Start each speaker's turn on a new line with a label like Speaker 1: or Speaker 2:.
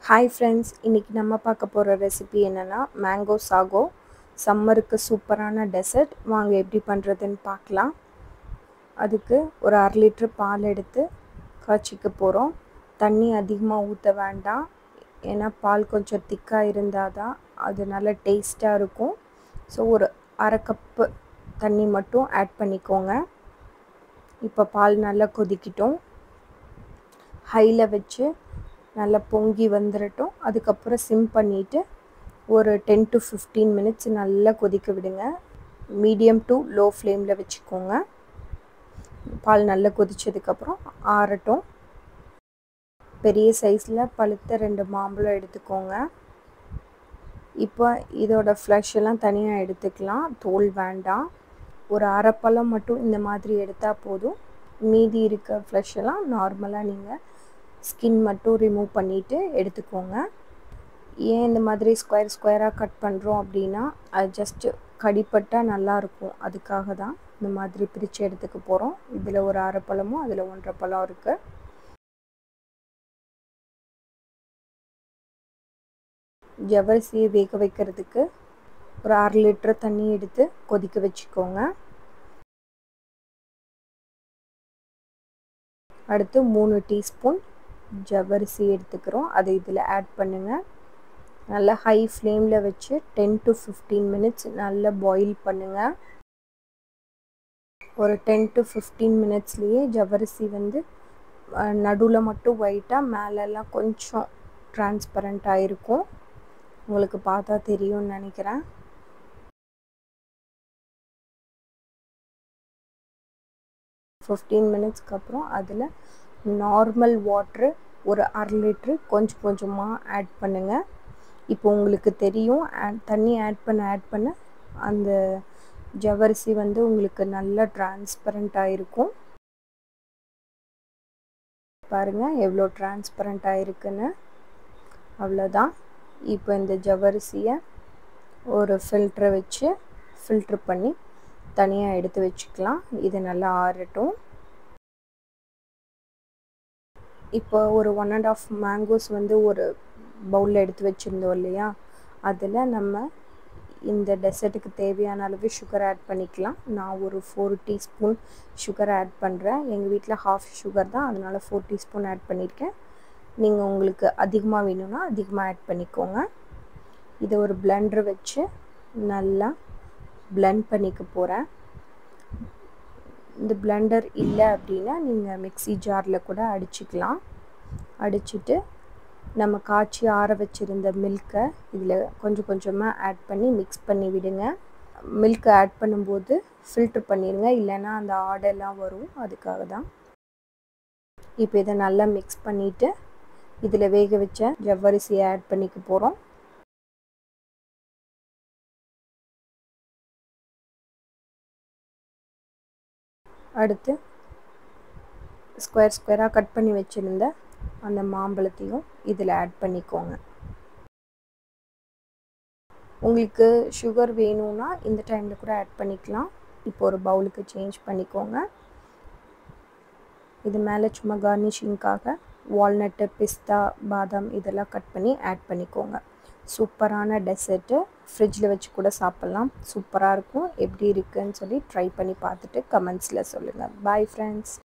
Speaker 1: hi friends இன்றைக்கி நம்ம பார்க்க போகிற ரெசிபி என்னென்னா மேங்கோ சாகோ சம்மருக்கு சூப்பரான டெசர்ட் வாங்க எப்படி பண்ணுறதுன்னு பார்க்கலாம் அதுக்கு ஒரு அரை லிட்ரு பால் எடுத்து காய்ச்சிக்க போகிறோம் தண்ணி அதிகமாக ஊற்ற வேண்டாம் ஏன்னா பால் கொஞ்சம் திக்காக இருந்தால் தான் அது நல்ல டேஸ்ட்டாக இருக்கும் ஸோ ஒரு அரை கப்பு தண்ணி மட்டும் ஆட் பண்ணிக்கோங்க இப்போ பால் நல்லா கொதிக்கிட்டோம் ஹையில் வச்சு நல்லா பொங்கி வந்துடட்டும் அதுக்கப்புறம் சிம் பண்ணிவிட்டு ஒரு டென் டு ஃபிஃப்டீன் மினிட்ஸ் நல்லா கொதிக்க விடுங்க மீடியம் டு லோ ஃப்ளேமில் வச்சுக்கோங்க பால் நல்லா கொதித்ததுக்கப்புறம் ஆறட்டும் பெரிய சைஸில் பழுத்த ரெண்டு மாம்பழம் எடுத்துக்கோங்க இப்போ இதோட ஃப்ளஷ் எல்லாம் தனியாக எடுத்துக்கலாம் தோல் வேண்டாம் ஒரு அரைப்பழம் மட்டும் இந்த மாதிரி எடுத்தால் போதும் மீதி இருக்க ஃப்ளஷ் எல்லாம் நார்மலாக நீங்கள் ஸ்கின் மட்டும் ரிமூவ் பண்ணிவிட்டு எடுத்துக்கோங்க ஏன் இந்த மாதிரி ஸ்கொயர் ஸ்கொயராக கட் பண்ணுறோம் அப்படின்னா அது ஜஸ்ட்டு கடிப்பட்டால் நல்லாயிருக்கும் அதுக்காக தான் இந்த மாதிரி பிரித்து எடுத்துக்க போகிறோம் இதில் ஒரு அரை பழமும் அதில் ஒன்றரை பழம் இருக்குது ஜவரிசியை வேக வைக்கிறதுக்கு ஒரு அரை லிட்டர் தண்ணி எடுத்து கொதிக்க வச்சுக்கோங்க அடுத்து மூணு டீஸ்பூன் ஜவ்வரிசி எடுத்துக்கிறோம் அதை இதில் ஆட் பண்ணுங்கள் நல்லா ஹை ஃப்ளேமில் வச்சு டென் டு ஃபிஃப்டீன் மினிட்ஸ் நல்லா பாயில் பண்ணுங்கள் ஒரு டென் டு ஃபிஃப்டீன் மினிட்ஸ்லேயே ஜவ்வரிசி வந்து நடுவில் மட்டும் ஒயிட்டாக மேலெல்லாம் கொஞ்சம் டிரான்ஸ்பரண்ட்டாக இருக்கும் உங்களுக்கு பார்த்தா தெரியும்னு நினைக்கிறேன் ஃபிஃப்டீன் மினிட்ஸ்க்கு அப்புறம் அதில் நார்மல் வாட்ரு ஒரு அரை லிட்ரு கொஞ்சம் கொஞ்சமாக ஆட் பண்ணுங்கள் இப்போ உங்களுக்கு தெரியும் தண்ணி ஆட் பண்ண ஆட் பண்ண அந்த ஜவ்வரிசி வந்து உங்களுக்கு நல்லா டிரான்ஸ்பரண்ட்டாக இருக்கும் பாருங்கள் எவ்வளோ டிரான்ஸ்பரண்ட்டாக இருக்குன்னு அவ்வளோதான் இப்போ இந்த ஜவ்வரிசியை ஒரு ஃபில்ட்ரை வச்சு ஃபில்ட்ரு பண்ணி தனியாக எடுத்து வச்சுக்கலாம் இது நல்லா ஆறட்டும் இப்போ ஒரு ஒன் அண்ட் ஆஃப் மேங்கோஸ் வந்து ஒரு பவுலில் எடுத்து வச்சுருந்தோம் இல்லையா அதில் நம்ம இந்த டெசர்ட்டுக்கு தேவையான அளவு சுகர் ஆட் பண்ணிக்கலாம் நான் ஒரு ஃபோர் டீஸ்பூன் சுகர் ஆட் பண்ணுறேன் எங்கள் வீட்டில் ஹாஃப் சுகர் தான் அதனால் ஃபோர் டீஸ்பூன் ஆட் பண்ணியிருக்கேன் நீங்கள் உங்களுக்கு அதிகமாக வேணும்னா அதிகமாக ஆட் பண்ணிக்கோங்க இதை ஒரு பிளெண்டர் வச்சு நல்லா பிளெண்ட் பண்ணிக்க போகிறேன் இந்த பிளெண்டர் இல்லை அப்படின்னா நீங்கள் மிக்சி ஜாரில் கூட அடிச்சுக்கலாம் அடிச்சுட்டு நம்ம காய்ச்சி ஆற வச்சுருந்த மில்கை இதில் கொஞ்சம் கொஞ்சமாக ஆட் பண்ணி மிக்ஸ் பண்ணி விடுங்க மில்கை ஆட் பண்ணும்போது ஃபில்ட்ரு பண்ணிடுங்க இல்லைன்னா அந்த ஆடெல்லாம் வரும் அதுக்காக தான் இப்போ இதை நல்லா மிக்ஸ் பண்ணிவிட்டு இதில் வேக வச்ச ஜவ்வரிசியை ஆட் பண்ணிக்க போகிறோம் அடுத்து ஸ்கொயர் ஸ்கொயராக கட் பண்ணி வச்சுருந்த அந்த மாம்பழத்தையும் இதில் ஆட் பண்ணிக்கோங்க உங்களுக்கு சுகர் வேணும்னா இந்த டைமில் கூட ஆட் பண்ணிக்கலாம் இப்போ ஒரு பவுலுக்கு சேஞ்ச் பண்ணிக்கோங்க இது மேலே சும்மா கார்னிஷிங்காக வால்நட்டு பிஸ்தா பாதாம் இதெல்லாம் கட் பண்ணி ஆட் பண்ணிக்கோங்க சூப்பரான டெசர்ட்டு ஃப்ரிட்ஜில் வச்சு கூட சாப்பிட்லாம் சூப்பராக இருக்கும் எப்படி இருக்குன்னு சொல்லி ட்ரை பண்ணி பார்த்துட்டு கமெண்ட்ஸில் சொல்லுங்கள் பாய் ஃப்ரெண்ட்ஸ்